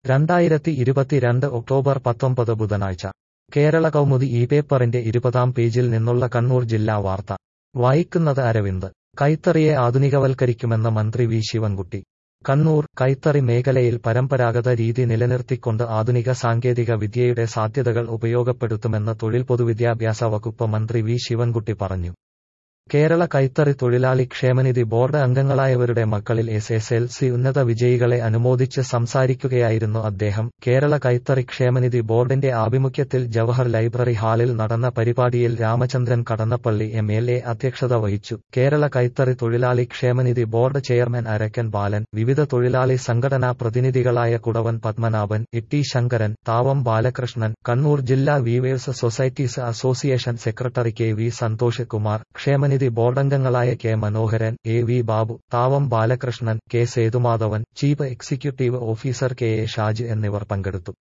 രണ്ടായിരത്തി ഇരുപത്തിരണ്ട് ഒക്ടോബർ പത്തൊമ്പത് ബുധനാഴ്ച കേരള കൗമുദി ഈ പേപ്പറിന്റെ ഇരുപതാം പേജിൽ നിന്നുള്ള കണ്ണൂർ ജില്ലാ വാർത്ത വായിക്കുന്നത് അരവിന്ദ് കൈത്തറിയെ ആധുനികവൽക്കരിക്കുമെന്ന് മന്ത്രി വി ശിവൻകുട്ടി കണ്ണൂർ കൈത്തറി മേഖലയിൽ പരമ്പരാഗത രീതി നിലനിർത്തിക്കൊണ്ട് ആധുനിക സാങ്കേതിക വിദ്യയുടെ സാധ്യതകൾ ഉപയോഗപ്പെടുത്തുമെന്ന് തൊഴിൽ പൊതുവിദ്യാഭ്യാസ വകുപ്പ് മന്ത്രി വി ശിവൻകുട്ടി പറഞ്ഞു കേരള കൈത്തറി തൊഴിലാളി ക്ഷേമനിധി ബോർഡ് അംഗങ്ങളായവരുടെ മക്കളിൽ എസ് എസ് എൽ സി ഉന്നത വിജയികളെ അനുമോദിച്ച് സംസാരിക്കുകയായിരുന്നു അദ്ദേഹം കേരള കൈത്തറി ക്ഷേമനിധി ബോർഡിന്റെ ആഭിമുഖ്യത്തിൽ ജവഹർ ലൈബ്രറി ഹാളിൽ നടന്ന പരിപാടിയിൽ Ramachandran Kadannappally M L A അധ്യക്ഷത വഹിച്ചു കേരള കൈത്തറി തൊഴിലാളി ക്ഷേമനിധി ബോർഡ് ചെയർമാൻ അരക്കൻ ബാലൻ വിവിധ തൊഴിലാളി സംഘടനാ പ്രതിനിധികളായ കുടവൻ പത്മനാഭൻ ഇട്ടി ശങ്കരൻ താവം ബാലകൃഷ്ണൻ കണ്ണൂർ ജില്ലാ weavers societies association secretary K V Santhosh Kumar ക്ഷേമനിധി ബോർഡംഗങ്ങളായ K Manoharan A V Babu Thavam Balakrishnan K Sethumadhavan chief executive officer K A Shaj എന്നിവർ പങ്കെടുത്തു